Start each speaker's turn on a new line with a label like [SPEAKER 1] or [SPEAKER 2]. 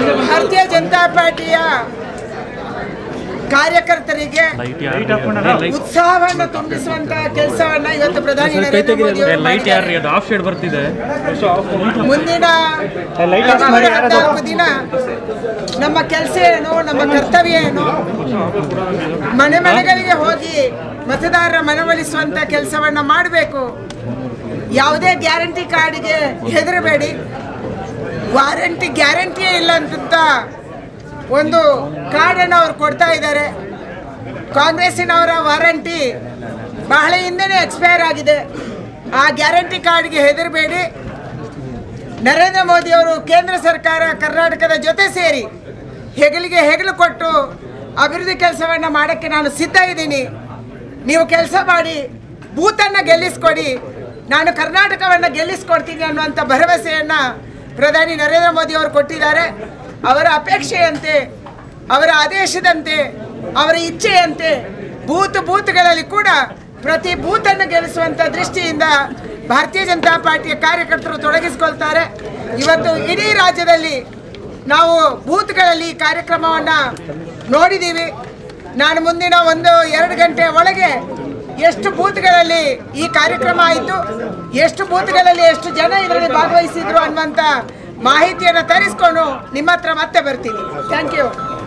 [SPEAKER 1] ಭಾರತೀಯ ಜನತಾ ಪಾರ್ಟಿಯ ಕಾರ್ಯಕರ್ತರಿಗೆ ಉತ್ಸಾಹವನ್ನು ತುಂಬಿಸುವಂತ ಕೆಲಸವನ್ನ ಇವತ್ತು ಪ್ರಧಾನಿ ನರೇಂದ್ರ ಮೋದಿ ಅವರು
[SPEAKER 2] ಲೈಟ್ ಯಾರ್ರಿ
[SPEAKER 1] ಮಾಡಿದ್ದಾರೆ.
[SPEAKER 2] ಅದು ಆಫ್ ಶೇಡ್ ಬರ್ತಿದೆ
[SPEAKER 1] ಮುಂದಿನ ಹದಿನಾಲ್ಕು ದಿನ ನಮ್ಮ ಕೆಲಸ ಏನು ನಮ್ಮ ಕರ್ತವ್ಯ ಏನು ಮನೆ ಮನೆಗಳಿಗೆ ಹೋಗಿ ಮತದಾರರ ಮನವೊಲಿಸುವಂತ ಕೆಲಸವನ್ನ ಮಾಡಬೇಕು ಯಾವುದೇ ಗ್ಯಾರಂಟಿ ಕಾರ್ಡಿಗೆ ಹೆದರಬೇಡಿ ವಾರಂಟಿ ಗ್ಯಾರಂಟಿಯೇ ಇಲ್ಲ ಅಂತ ಒಂದು ಕಾರ್ಡನ್ನು ಅವ್ರು ಕೊಡ್ತಾ ಇದ್ದಾರೆ ಕಾಂಗ್ರೆಸ್ಸಿನವರ ವಾರಂಟಿ ಬಹಳ ಹಿಂದೆನೇ ಎಕ್ಸ್ಪೈರ್ ಆಗಿದೆ ಆ ಗ್ಯಾರಂಟಿ ಕಾರ್ಡ್ಗೆ ಹೆದರಬೇಡಿ ನರೇಂದ್ರ ಮೋದಿ ಅವರು ಕೇಂದ್ರ ಸರ್ಕಾರ ಕರ್ನಾಟಕದ ಜೊತೆ ಸೇರಿ ಹೆಗಲಿಗೆ ಹೆಗಲು ಕೊಟ್ಟು ಅಭಿವೃದ್ಧಿ ಕೆಲಸವನ್ನು ಮಾಡೋಕ್ಕೆ ನಾನು ಸಿದ್ಧ ಇದ್ದೀನಿ ನೀವು ಕೆಲಸ ಮಾಡಿ ಬೂತನ್ನು ಗೆಲ್ಲಿಸ್ಕೊಡಿ ನಾನು ಕರ್ನಾಟಕವನ್ನು ಗೆಲ್ಲಿಸ್ಕೊಡ್ತೀನಿ ಅನ್ನುವಂಥ ಭರವಸೆಯನ್ನು ಪ್ರಧಾನಿ ನರೇಂದ್ರ ಮೋದಿ ಅವರು ಕೊಟ್ಟಿದ್ದಾರೆ ಅವರ ಅಪೇಕ್ಷೆಯಂತೆ ಅವರ ಆದೇಶದಂತೆ ಅವರ ಇಚ್ಛೆಯಂತೆ ಬೂತ್ ಬೂತ್ಗಳಲ್ಲಿ ಕೂಡ ಪ್ರತಿ ಬೂತನ್ನು ಗೆಲ್ಲಿಸುವಂಥ ದೃಷ್ಟಿಯಿಂದ ಭಾರತೀಯ ಜನತಾ ಪಾರ್ಟಿಯ ಕಾರ್ಯಕರ್ತರು ತೊಡಗಿಸಿಕೊಳ್ತಾರೆ ಇವತ್ತು ಇಡೀ ರಾಜ್ಯದಲ್ಲಿ ನಾವು ಬೂತ್ಗಳಲ್ಲಿ ಈ ಕಾರ್ಯಕ್ರಮವನ್ನು ನೋಡಿದ್ದೀವಿ ನಾನು ಮುಂದಿನ ಒಂದು ಎರಡು ಗಂಟೆ ಒಳಗೆ ಎಷ್ಟು ಬೂತ್ಗಳಲ್ಲಿ ಈ ಕಾರ್ಯಕ್ರಮ ಆಯಿತು ಎಷ್ಟು ಬೂತ್ಗಳಲ್ಲಿ ಎಷ್ಟು ಜನ ಇದರಲ್ಲಿ ಭಾಗವಹಿಸಿದ್ರು ಅನ್ನುವಂಥ ಮಾಹಿತಿಯನ್ನು ತರಿಸ್ಕೊಂಡು ನಿಮ್ಮ ಹತ್ರ ಮತ್ತೆ ಬರ್ತೀನಿ ಥ್ಯಾಂಕ್ ಯು